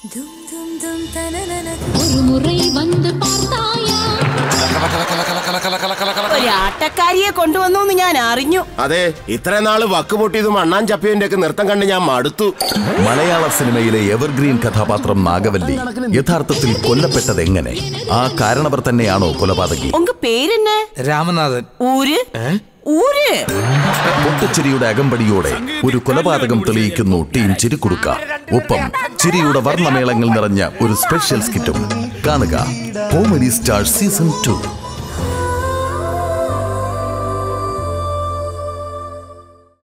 ஒரு முறை வந்து பார்த்தாயா ഒരു ആട്ടക്കാരിയെ കൊണ്ടുവന്നു എന്ന് ഞാൻ അറിഞ്ഞു അതെ ഇത്ര നാള് വക്കുപൊട്ടിയതും അണ്ണാൻ ചപ്പിയന്റെ ഒക്കെ നൃത്തം കണ്ട് ഞാൻ മടുത്തു മലയാള സിനിമയിലെ എവർഗ്രീൻ കഥാപാത്രം നാഗവല്ലി യഥാർത്ഥത്തിൽ കൊല്ലപ്പെട്ടത് എങ്ങനെ ആ കാരണവർ തന്നെയാണോ കൊലപാതകി ഉങ്ക പേരെന്ന രാമനാഥൻ ഊര് ഊര് പൊട്ടച്ചിരിയുടെ അകമ്പടിയോടെ ഒരു കൊലപാതകം തെളിയിക്കുന്നു ടീം ചിരിക്കുടുക്ക ഒപ്പം ചിരിയുടെ വർണ്ണമേളങ്ങൾ നിറഞ്ഞ ഒരു സ്പെഷ്യൽ സ്കിറ്റും കാണുക കോമഡി സ്റ്റാർ സീസൺ ടു